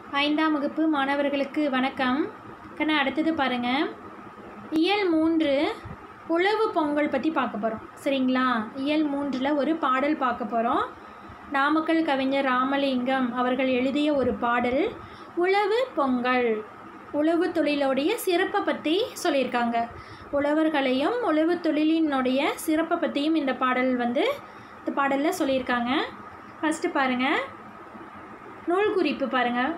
ஐந்தாம் வகுப்பு மாணவர்களுக்கு வணக்கம் கண்ணா அடுத்தது பாருங்கள் இயல் மூன்று உழவு பொங்கல் பற்றி பார்க்க போகிறோம் சரிங்களா இயல் மூன்றில் ஒரு பாடல் பார்க்க போகிறோம் நாமக்கல் கவிஞர் ராமலிங்கம் அவர்கள் எழுதிய ஒரு பாடல் உழவு பொங்கல் உழவு தொழிலுடைய சிறப்பை பற்றி சொல்லியிருக்காங்க உழவர்களையும் உழவு தொழிலினுடைய சிறப்பை பற்றியும் இந்த பாடல் வந்து இந்த பாடலில் சொல்லியிருக்காங்க ஃபஸ்ட்டு பாருங்கள் நூல் குறிப்பு பாருங்கள்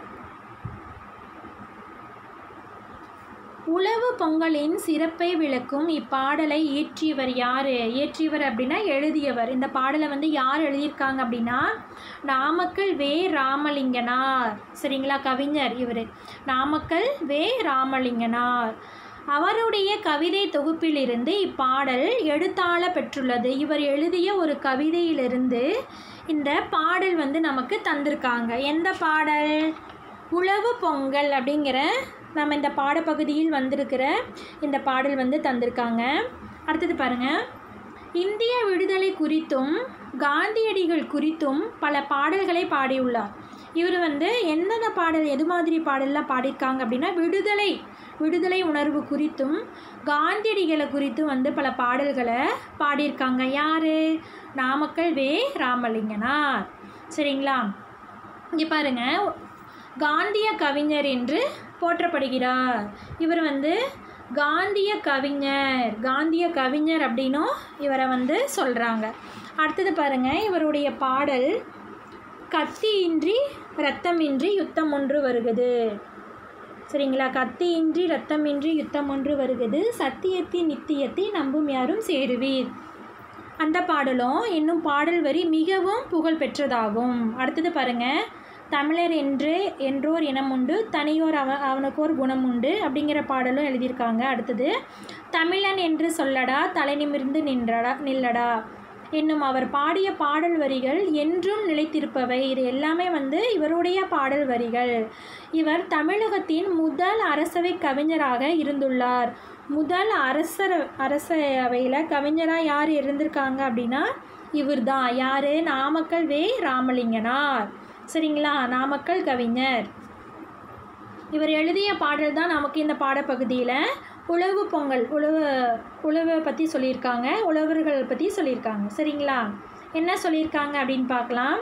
உழவு பொங்கலின் சிறப்பை விளக்கும் இப்பாடலை இயற்றியவர் யார் இயற்றியவர் அப்படின்னா எழுதியவர் இந்த பாடலை வந்து யார் எழுதியிருக்காங்க அப்படின்னா நாமக்கல் வே ராமலிங்கனார் சரிங்களா கவிஞர் இவர் நாமக்கல் வே ராமலிங்கனார் அவருடைய கவிதை தொகுப்பிலிருந்து இப்பாடல் எழுத்தாள பெற்றுள்ளது இவர் எழுதிய ஒரு கவிதையிலிருந்து இந்த பாடல் வந்து நமக்கு தந்திருக்காங்க எந்த பாடல் உழவு பொங்கல் அப்படிங்கிற நம்ம இந்த பாடப்பகுதியில் வந்திருக்கிற இந்த பாடல் வந்து தந்திருக்காங்க அடுத்தது பாருங்கள் இந்திய விடுதலை குறித்தும் காந்தியடிகள் குறித்தும் பல பாடல்களை பாடியுள்ளார் இவர் வந்து எந்தெந்த பாடல் எது மாதிரி பாடல்லாம் பாடியிருக்காங்க அப்படின்னா விடுதலை விடுதலை உணர்வு குறித்தும் காந்தியடிகளை குறித்தும் வந்து பல பாடல்களை பாடியிருக்காங்க யார் நாமக்கல் வே ராமலிங்கனார் சரிங்களா இங்கே பாருங்கள் காந்திய கவிஞர் என்று போற்றப்படுகிறார் இவர் வந்து காந்திய கவிஞர் காந்திய கவிஞர் அப்படின்னும் இவரை வந்து சொல்கிறாங்க அடுத்தது பாருங்கள் இவருடைய பாடல் கத்தியின்றி ரத்தமின்றி யுத்தம் ஒன்று வருகுது சரிங்களா கத்தியின்றி ரத்தமின்றி யுத்தம் ஒன்று வருகுது சத்தியத்தின் நித்தியத்தை நம்பும் யாரும் சேருவீர் அந்த பாடலும் இன்னும் பாடல் வரி மிகவும் புகழ் பெற்றதாகும் அடுத்தது பாருங்கள் தமிழர் என்று என்றோர் இனம் உண்டு தனியோர் அவ அவனுக்கோர் குணம் உண்டு அப்படிங்கிற பாடலும் எழுதியிருக்காங்க அடுத்தது தமிழன் என்று சொல்லடா தலை நிமிர்ந்து நின்றடா நில்லடா என்னும் அவர் பாடிய பாடல் வரிகள் என்றும் நிலைத்திருப்பவை இது எல்லாமே வந்து இவருடைய பாடல் வரிகள் இவர் தமிழகத்தின் முதல் அரசவை கவிஞராக இருந்துள்ளார் முதல் அரசர் அரசவையில் கவிஞராக யார் இருந்திருக்காங்க அப்படின்னா இவர் தான் யார் நாமக்கல் வே ராமலிங்கனார் சரிங்களா நாமக்கல் கவிஞர் இவர் எழுதிய பாடல் தான் நமக்கு இந்த பாடப்பகுதியில் உழவு பொங்கல் உழவு உழவை பற்றி சொல்லியிருக்காங்க உழவர்கள் பற்றி சொல்லியிருக்காங்க சரிங்களா என்ன சொல்லியிருக்காங்க அப்படின்னு பார்க்கலாம்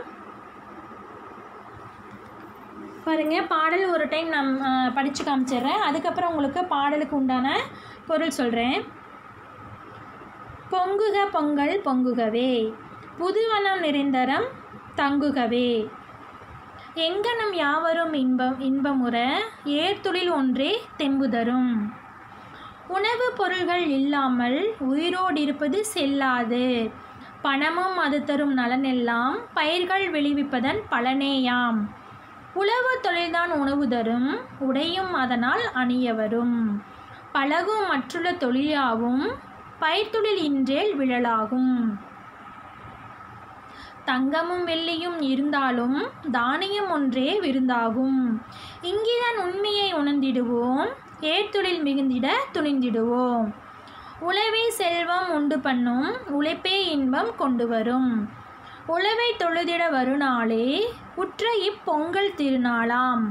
பாருங்கள் பாடல் ஒரு டைம் நான் படித்து காமிச்சிடுறேன் அதுக்கப்புறம் உங்களுக்கு பாடலுக்கு உண்டான பொருள் சொல்கிறேன் பொங்குக பொங்கல் பொங்குகவே புதுவனம் நிறைந்தரம் தங்குகவே எங்கனம் யாவரும் இன்பம் இன்பமுற ஏர்தொழில் ஒன்றே தெம்புதரும் உணவு பொருள்கள் இல்லாமல் உயிரோடு இருப்பது செல்லாது பணமும் அது தரும் நலனெல்லாம் பயிர்கள் விளைவிப்பதன் பலனேயாம் உழவு தொழில்தான் உணவு தரும் உடையும் அதனால் அணிய வரும் பழகும் மற்றுள்ள தொழிலாகும் பயிர்த்தொழில் இன்றேல் விழலாகும் தங்கமும் வெள்ளியும் இருந்தாலும் தானியம் ஒன்றே விருந்தாகும் இங்கேதான் உண்மையை உணர்ந்திடுவோம் ஏற்தொழில் மிகுந்திட துணிந்திடுவோம் உழவே செல்வம் உண்டு பண்ணும் உழைப்பே இன்பம் கொண்டு வரும் உழவை தொழுதிட வருநாளே உற்ற இப்பொங்கல் திருநாளாம்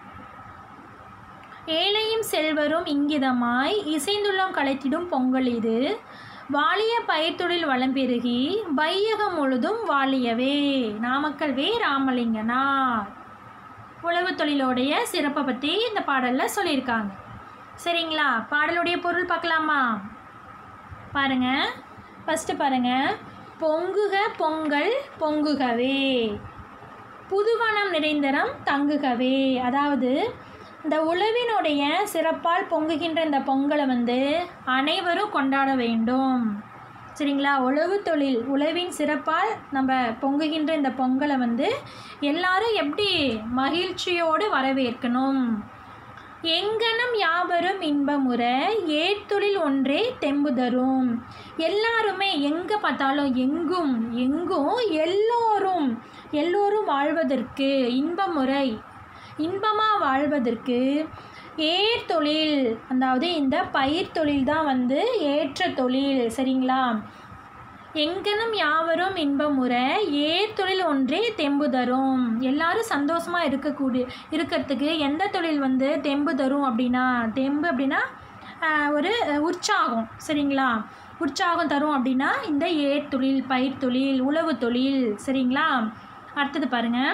ஏழையும் செல்வரும் இங்கிதமாய் இசைந்துள்ளம் களைத்திடும் பொங்கல் இது வாலிய பயிர்த்தொழில் வளம் பெருகி வையகம் முழுதும் வாலியவே நாமக்கல் வே ராமலிங்கனார் உழவு தொழிலோடைய சிறப்பை பற்றி இந்த பாடலில் சொல்லியிருக்காங்க சரிங்களா பாடலுடைய பொருள் பார்க்கலாமா பாருங்க ஃபஸ்ட்டு பாருங்க பொங்குக பொங்கல் பொங்குகவே புதுவனம் நிறைந்தரம் தங்குகவே அதாவது இந்த உழவினுடைய சிறப்பால் பொங்குகின்ற இந்த பொங்கலை வந்து அனைவரும் கொண்டாட வேண்டும் சரிங்களா உழவு தொழில் உழவின் சிறப்பால் நம்ம பொங்குகின்ற இந்த பொங்கலை வந்து எல்லாரும் எப்படி மகிழ்ச்சியோடு வரவேற்கணும் எங்கனம் யாவரும் இன்பமுற ஏற்தொழில் ஒன்றே தெம்பு தரும் எல்லாருமே எங்கே பார்த்தாலும் எங்கும் எங்கும் எல்லோரும் எல்லோரும் வாழ்வதற்கு இன்பமுறை இன்பமாக வாழ்வதற்கு ஏர் தொழில் அதாவது இந்த பயிர் தொழில் தான் வந்து ஏற்ற தொழில் சரிங்களா எங்கனும் யாவரும் இன்பமுற ஏர் தொழில் ஒன்றே தெம்பு தரும் எல்லாரும் சந்தோஷமாக இருக்கக்கூடிய இருக்கிறதுக்கு எந்த தொழில் வந்து தெம்பு தரும் அப்படின்னா தெம்பு அப்படின்னா ஆஹ், ஒரு அஹ், உற்சாகம் சரிங்களா உற்சாகம் தரும் அப்படின்னா இந்த ஏர் தொழில் பயிர் தொழில் உழவு தொழில் சரிங்களா அடுத்தது பாருங்கள்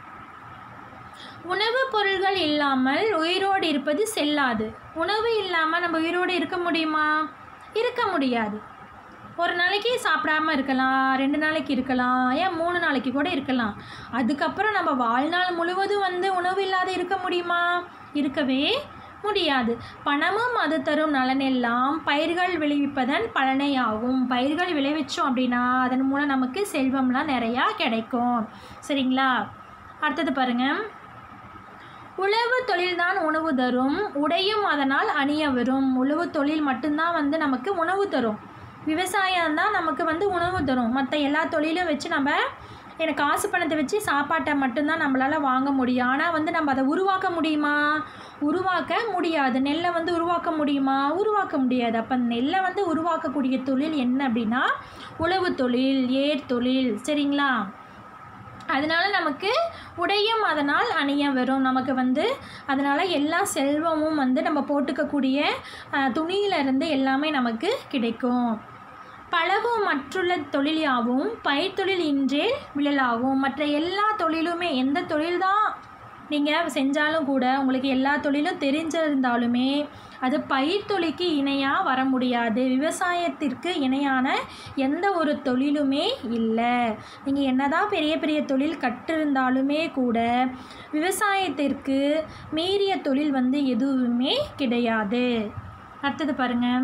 உணவுப் பொருள்கள் இல்லாமல் உயிரோடு இருப்பது செல்லாது உணவு இல்லாமல் நம்ம உயிரோடு இருக்க முடியுமா இருக்க முடியாது ஒரு நாளைக்கு சாப்பிடாம இருக்கலாம் ரெண்டு நாளைக்கு இருக்கலாம் ஏன் மூணு நாளைக்கு கூட இருக்கலாம் அதுக்கப்புறம் நம்ம வாழ்நாள் முழுவதும் வந்து உணவு இல்லாத இருக்க முடியுமா இருக்கவே முடியாது பணமும் அது தரும் நலனெல்லாம் பயிர்கள் விளைவிப்பதன் பலனே ஆகும் பயிர்கள் விளைவிச்சோம் அப்படின்னா அதன் மூலம் நமக்கு செல்வம்லாம் நிறையா கிடைக்கும் சரிங்களா அடுத்தது பாருங்கள் உழவு தொழில்தான் உணவு தரும் உடையும் அதனால் அணிய வரும் உழவு தொழில் மட்டும்தான் வந்து நமக்கு உணவு தரும் விவசாயம் தான் நமக்கு வந்து உணவு தரும் மற்ற எல்லா தொழிலும் வச்சு நம்ம எனக்கு காசு பணத்தை வச்சு சாப்பாட்டை மட்டும்தான் நம்மளால் வாங்க முடியும் ஆனால் வந்து நம்ம அதை உருவாக்க முடியுமா உருவாக்க முடியாது நெல்லை வந்து உருவாக்க முடியுமா உருவாக்க முடியாது அப்போ நெல்லை வந்து உருவாக்கக்கூடிய தொழில் என்ன அப்படின்னா உழவு தொழில் ஏர் தொழில் சரிங்களா அதனால நமக்கு உடையும் அதனால் அணிய வரும் நமக்கு வந்து அதனால் எல்லா செல்வமும் வந்து நம்ம போட்டுக்கக்கூடிய அஹ், துணியிலிருந்து எல்லாமே நமக்கு கிடைக்கும் பழகும் மற்றுள்ள தொழில் யாவும் பயிர் தொழில் இன்றே விழலாகும் மற்ற எல்லா தொழிலுமே எந்த தொழில் தான் நீங்கள் செஞ்சாலும் கூட உங்களுக்கு எல்லா தொழிலும் தெரிஞ்சிருந்தாலுமே அது பயிர் தொழிலுக்கு இணையாக வர முடியாது விவசாயத்திற்கு இணையான எந்த ஒரு தொழிலுமே இல்லை நீங்கள் என்னதான் பெரிய பெரிய தொழில் கற்றிருந்தாலுமே கூட விவசாயத்திற்கு மீறிய தொழில் வந்து எதுவுமே கிடையாது அடுத்தது பாருங்கள்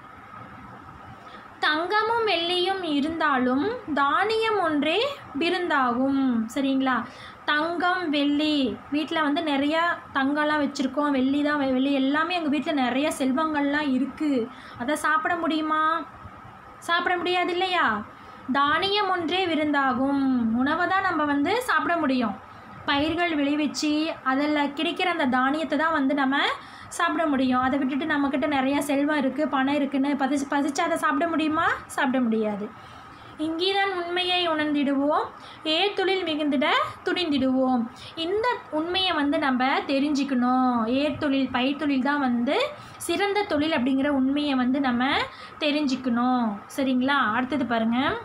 தங்கமும் வெள்ளியும் இருந்தாலும் தானியம் ஒன்றே விருந்தாகும் சரிங்களா தங்கம் வெள்ளி வீட்டில் வந்து நிறையா தங்கம்லாம் வச்சுருக்கோம் வெள்ளி தான் வெ- வெள்ளி எல்லாமே எங்கள் வீட்டில் நிறைய செல்வங்கள்லாம் இருக்குது அதை சாப்பிட முடியுமா சாப்பிட முடியாது இல்லையா தானியம் ஒன்றே விருந்தாகும் உணவை தான் நம்ம வந்து சாப்பிட முடியும் பயிர்கள் விளைவிச்சு அதில் கிடைக்கிற அந்த தானியத்தை தான் வந்து நம்ம சாப்பிட முடியும் அதை விட்டுட்டு நம்மக்கிட்ட நிறையா செல்வம் இருக்குது பணம் இருக்குன்னு பசிச்சு பசிச்சு அதை சாப்பிட முடியுமா சாப்பிட முடியாது இங்கேதான் உண்மையை உணர்ந்திடுவோம் ஏர் தொழில் மிகுந்திட துணிந்திடுவோம் இந்த உண்மையை வந்து நம்ம தெரிஞ்சுக்கணும் ஏர் தொழில் பயிர் தொழில் தான் வந்து சிறந்த தொழில் அப்படிங்கிற உண்மையை வந்து நம்ம தெரிஞ்சுக்கணும் சரிங்களா அடுத்தது பாருங்கள்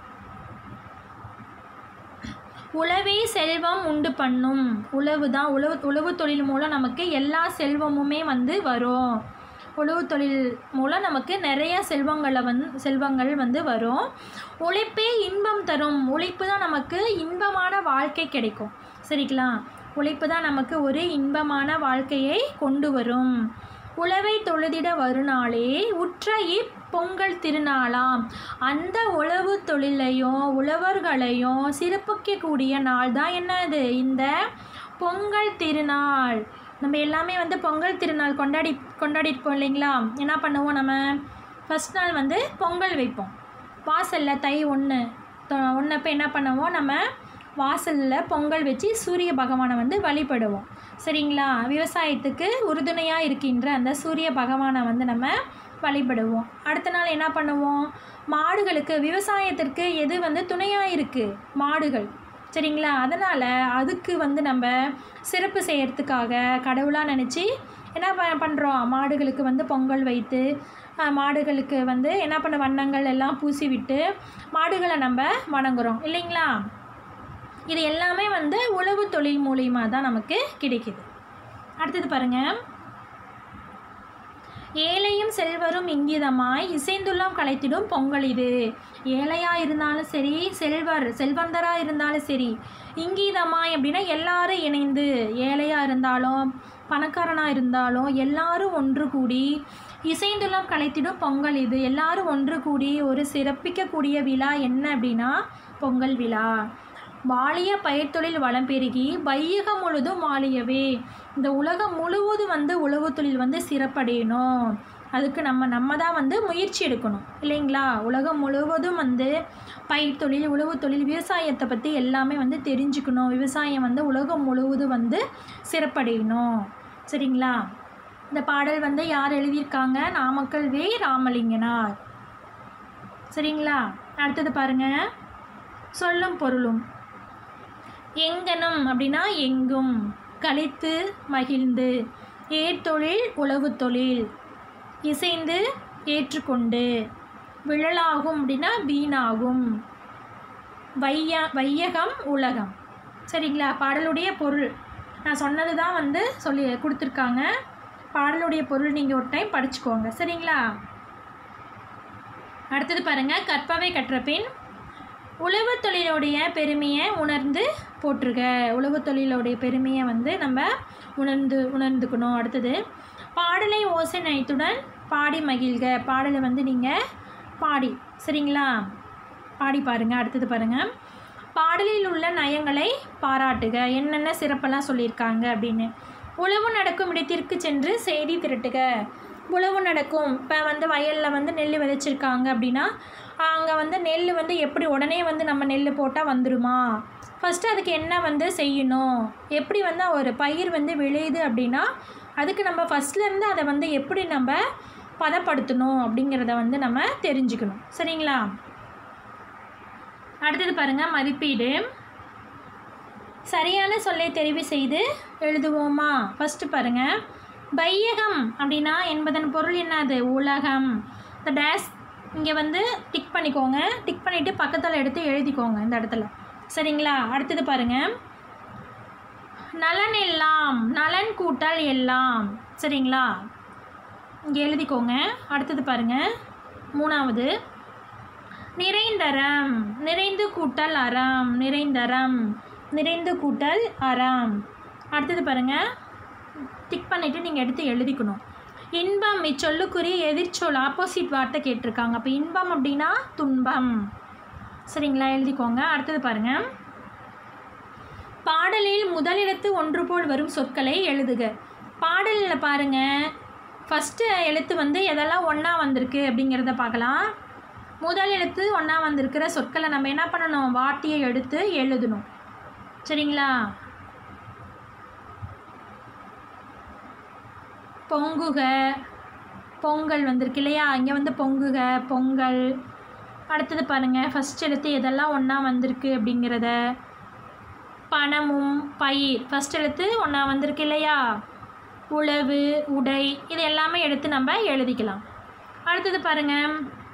உழவே செல்வம் உண்டு பண்ணும் உழவு தான் உழவு உழவு தொழில் மூலம் நமக்கு எல்லா செல்வமுமே வந்து வரும் உழவு தொழில் மூலம் நமக்கு நிறைய செல்வங்களை வந்து செல்வங்கள் வந்து வரும் உழைப்பே இன்பம் தரும் உழைப்பு தான் நமக்கு இன்பமான வாழ்க்கை கிடைக்கும் சரிங்களா உழைப்பு தான் நமக்கு ஒரு இன்பமான வாழ்க்கையை கொண்டு வரும் உழவை தொழுதிட வருநாளே உற்ற இப்பொங்கல் திருநாளாம் அந்த உழவு தொழிலையும் உழவர்களையும் சிறப்பிக்கக்கூடிய நாள் தான் என்னது இந்த பொங்கல் திருநாள் நம்ம எல்லாமே வந்து பொங்கல் திருநாள் கொண்டாடி கொண்டாடிருப்போம் இல்லைங்களா என்ன பண்ணுவோம் நம்ம ஃபஸ்ட் நாள் வந்து பொங்கல் வைப்போம் வாசலில் தை ஒன்று ஒன்றப்போ என்ன பண்ணுவோம் நம்ம வாசலில் பொங்கல் வச்சு சூரிய பகவானை வந்து வழிபடுவோம் சரிங்களா விவசாயத்துக்கு உறுதுணையாக இருக்கின்ற அந்த சூரிய பகவானை வந்து நம்ம வழிபடுவோம் அடுத்த நாள் என்ன பண்ணுவோம் மாடுகளுக்கு விவசாயத்திற்கு எது வந்து துணையாக இருக்குது மாடுகள் சரிங்களா அதனால் அதுக்கு வந்து நம்ம சிறப்பு செய்யறதுக்காக கடவுளாக நினச்சி என்ன ப பண்ணுறோம் மாடுகளுக்கு வந்து பொங்கல் வைத்து அஹ், மாடுகளுக்கு வந்து என்ன பண்ண வண்ணங்கள் எல்லாம் பூசி விட்டு மாடுகளை நம்ம வணங்குறோம் இல்லைங்களா இது எல்லாமே வந்து உழவு தொழில் மூலியமா தான் நமக்கு கிடைக்குது அடுத்தது பாருங்கள் ஏழையும் செல்வரும் இங்கிதமாய் இசைந்துள்ளம் கலைத்திடும் பொங்கல் இது ஏழையாக இருந்தாலும் சரி செல்வர் செல்வந்தராக இருந்தாலும் சரி இங்கீதமாய் அப்படின்னா எல்லாரும் இணைந்து ஏழையாக இருந்தாலும் பணக்காரனாக இருந்தாலும் எல்லாரும் ஒன்று கூடி இசைந்துள்ளம் கலைத்திடும் பொங்கல் இது எல்லாரும் ஒன்று கூடி ஒரு சிறப்பிக்கக்கூடிய விழா என்ன அப்படின்னா பொங்கல் விழா வாழிய பயிர்த்தொழில் வளம் பெருகி வையகம் முழுதும் வாழியவே இந்த உலகம் முழுவதும் வந்து உழவு தொழில் வந்து சிறப்படையணும் அதுக்கு நம்ம நம்ம தான் வந்து முயற்சி எடுக்கணும் இல்லைங்களா உலகம் முழுவதும் வந்து பயிர் தொழில் உழவு தொழில் விவசாயத்தை பற்றி எல்லாமே வந்து தெரிஞ்சுக்கணும் விவசாயம் வந்து உலகம் முழுவதும் வந்து சிறப்படையணும் சரிங்களா இந்த பாடல் வந்து யார் எழுதியிருக்காங்க நாமக்கல் வே ராமலிங்கனார் சரிங்களா அடுத்தது பாருங்க சொல்லும் பொருளும் எங்கனம் அப்படின்னா எங்கும் கழித்து மகிழ்ந்து ஏற்தொழில் உழவு தொழில் இசைந்து ஏற்றுக்கொண்டு விழலாகும் அப்படின்னா வீணாகும் வைய வையகம் உலகம் சரிங்களா பாடலுடைய பொருள் நான் சொன்னது தான் வந்து சொல்லி கொடுத்துருக்காங்க பாடலுடைய பொருள் நீங்கள் ஒரு டைம் படிச்சுக்கோங்க சரிங்களா அடுத்தது பாருங்கள் கற்பவை கற்ற பின் உழவு தொழிலுடைய பெருமையை உணர்ந்து போற்றுக உழவு தொழிலுடைய பெருமையை வந்து நம்ம உணர்ந்து உணர்ந்துக்கணும் அடுத்தது பாடலை ஓசை நயத்துடன் பாடி மகிழ்க பாடலை வந்து நீங்கள் பாடி சரிங்களா பாடி பாருங்கள் அடுத்தது பாருங்கள் பாடலில் உள்ள நயங்களை பாராட்டுக என்னென்ன சிறப்பெல்லாம் சொல்லியிருக்காங்க அப்படின்னு உழவு நடக்கும் இடத்திற்கு சென்று செய்தி திரட்டுக உழவு நடக்கும் இப்போ வந்து வயலில் வந்து நெல் விதைச்சிருக்காங்க அப்படின்னா அங்கே வந்து நெல் வந்து எப்படி உடனே வந்து நம்ம நெல் போட்டால் வந்துடுமா ஃபஸ்ட்டு அதுக்கு என்ன வந்து செய்யணும் எப்படி வந்து ஒரு பயிர் வந்து விளையுது அப்படின்னா அதுக்கு நம்ம ஃபஸ்ட்லேருந்து அதை வந்து எப்படி நம்ம பதப்படுத்தணும் அப்படிங்கிறத வந்து நம்ம தெரிஞ்சுக்கணும் சரிங்களா அடுத்தது பாருங்கள் மதிப்பீடு சரியான சொல்லை தெரிவு செய்து எழுதுவோமா ஃபஸ்ட்டு பாருங்கள் பையகம் அப்படின்னா என்பதன் பொருள் என்னது உலகம் இந்த டேஸ் இங்கே வந்து டிக் பண்ணிக்கோங்க டிக் பண்ணிவிட்டு பக்கத்தில் எடுத்து எழுதிக்கோங்க இந்த இடத்துல சரிங்களா அடுத்தது பாருங்கள் நலன் எல்லாம் நலன் கூட்டல் எல்லாம் சரிங்களா இங்கே எழுதிக்கோங்க அடுத்தது பாருங்கள் மூணாவது நிறைந்தரம் நிறைந்து கூட்டல் அறம் நிறைந்தரம் நிறைந்து கூட்டல் அறம் அடுத்தது பாருங்கள் டிக் பண்ணிவிட்டு நீங்கள் எடுத்து எழுதிக்கணும் இன்பம் இச்சொல்லுக்குரிய எதிர்ச்சொல் ஆப்போசிட் வார்த்தை கேட்டிருக்காங்க அப்போ இன்பம் அப்படின்னா துன்பம் சரிங்களா எழுதிக்கோங்க அடுத்தது பாருங்கள் பாடலில் முதலெழுத்து ஒன்று போல் வரும் சொற்களை எழுதுக பாடலில் பாருங்கள் ஃபஸ்ட்டு எழுத்து வந்து எதெல்லாம் ஒன்றா வந்திருக்கு அப்படிங்கிறத பார்க்கலாம் முதல் எழுத்து ஒன்றா வந்திருக்கிற சொற்களை நம்ம என்ன பண்ணணும் வார்த்தையை எடுத்து எழுதணும் சரிங்களா பொங்குக பொங்கல் வந்திருக்கு இல்லையா இங்கே வந்து பொங்குக பொங்கல் அடுத்தது பாருங்கள் ஃபஸ்ட் எழுத்து எதெல்லாம் ஒன்றா வந்திருக்கு அப்படிங்கிறத பணமும் பயிர் ஃபஸ்ட் எழுத்து ஒன்றா வந்திருக்கு இல்லையா உழவு உடை இது எல்லாமே எடுத்து நம்ம எழுதிக்கலாம் அடுத்தது பாருங்கள்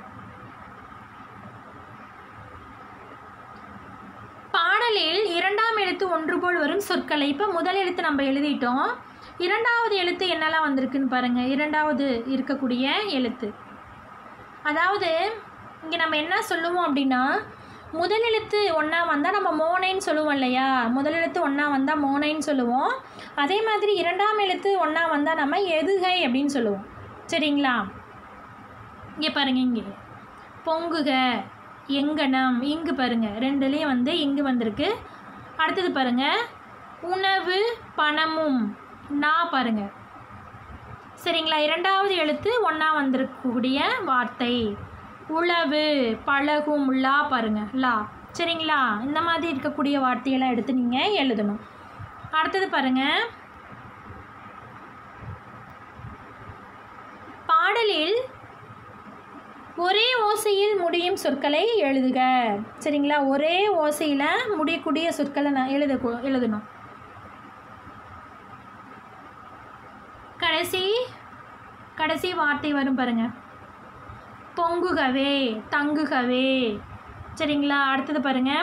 பாடலில் இரண்டாம் எழுத்து ஒன்று போல் வரும் சொற்களை இப்போ முதல் எழுத்து நம்ம எழுதிட்டோம் இரண்டாவது எழுத்து என்னெல்லாம் வந்திருக்குன்னு பாருங்கள் இரண்டாவது இருக்கக்கூடிய எழுத்து அதாவது இங்கே நம்ம என்ன சொல்லுவோம் அப்படின்னா முதல் எழுத்து ஒன்றா வந்தால் நம்ம மோனைன்னு சொல்லுவோம் இல்லையா முதல் எழுத்து ஒன்றா வந்தால் மோனைன்னு சொல்லுவோம் அதே மாதிரி இரண்டாம் எழுத்து ஒன்றா வந்தால் நம்ம எதுகை அப்படின்னு சொல்லுவோம் சரிங்களா இங்கே பாருங்கள் இங்கே பொங்குக எங்கனம் இங்கு பாருங்க ரெண்டுலேயும் வந்து இங்கு வந்திருக்கு அடுத்தது பாருங்க உணவு பணமும் நா பாருங்க சரிங்களா இரண்டாவது எழுத்து ஒன்றா வந்திருக்கக்கூடிய வார்த்தை உழவு பழகும் லா பாருங்க லா சரிங்களா இந்த மாதிரி இருக்கக்கூடிய வார்த்தையெல்லாம் எடுத்து நீங்கள் எழுதணும் அடுத்தது பாருங்க பாடலில் ஒரே ஓசையில் முடியும் சொற்களை எழுதுக சரிங்களா ஒரே ஓசையில் முடியக்கூடிய சொற்களை நான் எழுத எழுதணும் கடைசி கடைசி வார்த்தை வரும் பாருங்க பொங்குகவே தங்குகவே சரிங்களா அடுத்தது பாருங்க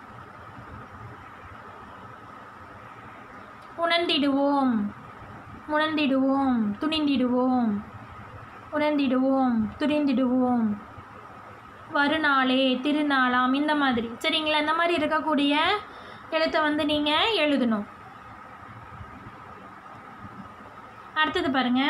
உணர்ந்திடுவோம் உணர்ந்திடுவோம் துணிந்திடுவோம் உணர்ந்திடுவோம் துரிந்திடுவோம் வருநாளே திருநாளாம் இந்த மாதிரி சரிங்களா இந்த மாதிரி இருக்கக்கூடிய எழுத்தை வந்து நீங்கள் எழுதணும் அடுத்தது பாருங்க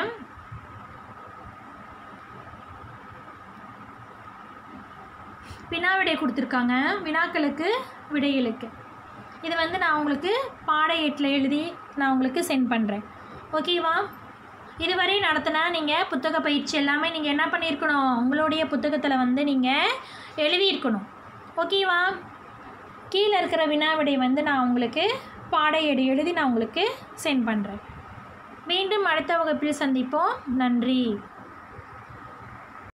வினா விடை கொடுத்துருக்காங்க வினாக்களுக்கு விடைகளுக்கு இது வந்து நான் உங்களுக்கு பாட ஏட்டில் எழுதி நான் உங்களுக்கு சென்ட் பண்ணுறேன் ஓகேவா இதுவரை நடத்தின நீங்கள் புத்தக பயிற்சி எல்லாமே நீங்கள் என்ன பண்ணியிருக்கணும் உங்களுடைய புத்தகத்தில் வந்து நீங்கள் எழுதியிருக்கணும் ஓகேவா கீழே இருக்கிற வினாவிடை வந்து நான் உங்களுக்கு பாட ஏடு எழுதி நான் உங்களுக்கு சென்ட் பண்ணுறேன் மீண்டும் அடுத்த வகுப்பில் சந்திப்போம் நன்றி